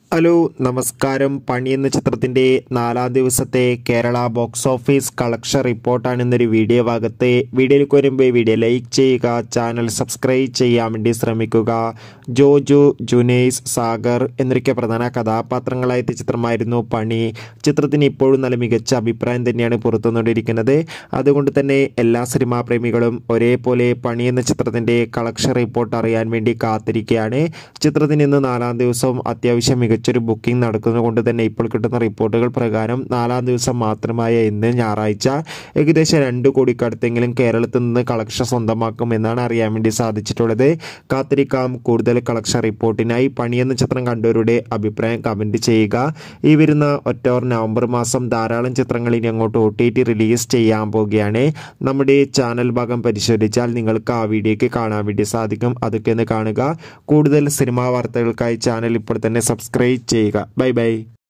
hello നമസ്കാരം പണി എന്ന ചിത്രത്തിൻ്റെ നാലാം ദിവസത്തെ കേരള ബോക്സ് ഓഫീസ് കളക്ഷൻ റിപ്പോർട്ടാണ് ഇന്നൊരു വീഡിയോ ഭാഗത്ത് വീഡിയോയിലേക്ക് വരുമ്പോൾ വീഡിയോ ലൈക്ക് ചെയ്യുക ചാനൽ സബ്സ്ക്രൈബ് ചെയ്യാൻ വേണ്ടി ശ്രമിക്കുക ജോജു ജുനൈസ് സാഗർ എന്നൊക്കെ പ്രധാന കഥാപാത്രങ്ങളായ ചിത്രമായിരുന്നു പണി ചിത്രത്തിന് ഇപ്പോഴും നല്ല മികച്ച അഭിപ്രായം തന്നെയാണ് പുറത്തുനിന്നുകൊണ്ടിരിക്കുന്നത് അതുകൊണ്ട് തന്നെ എല്ലാ സിനിമാ പ്രേമികളും ഒരേപോലെ പണി എന്ന ചിത്രത്തിൻ്റെ കളക്ഷൻ റിപ്പോർട്ട് അറിയാൻ വേണ്ടി കാത്തിരിക്കുകയാണ് ചിത്രത്തിന് ഇന്ന് നാലാം ദിവസം അത്യാവശ്യം മികച്ചൊരു ബുക്കിംഗ് നടക്കുന്നത് കൊണ്ട് തന്നെ ഇപ്പോൾ കിട്ടുന്ന റിപ്പോർട്ടുകൾ പ്രകാരം നാലാം ദിവസം മാത്രമായ ഇന്ന് ഞായറാഴ്ച ഏകദേശം രണ്ട് കോടിക്കടുത്തെങ്കിലും കേരളത്തിൽ നിന്ന് കളക്ഷൻ സ്വന്തമാക്കും എന്നാണ് അറിയാൻ വേണ്ടി സാധിച്ചിട്ടുള്ളത് കാത്തിരിക്കാം കൂടുതൽ കളക്ഷൻ റിപ്പോർട്ടിനായി പണിയെന്ന ചിത്രം കണ്ടവരുടെ അഭിപ്രായം കമൻറ്റ് ചെയ്യുക ഈ വരുന്ന ഒക്ടോബർ നവംബർ മാസം ധാരാളം ചിത്രങ്ങൾ ഇനി അങ്ങോട്ട് ഒ ടി ടി റിലീസ് ചെയ്യാൻ പോവുകയാണ് നമ്മുടെ ചാനൽ ഭാഗം പരിശോധിച്ചാൽ നിങ്ങൾക്ക് ആ വീഡിയോയ്ക്ക് കാണാൻ വേണ്ടി സാധിക്കും അതൊക്കെ ഒന്ന് കാണുക കൂടുതൽ സിനിമാ വാർത്തകൾക്കായി ചാനൽ ഇപ്പോൾ തന്നെ സബ്സ്ക്രൈബ് ചെയ്യുക ബൈ ബൈ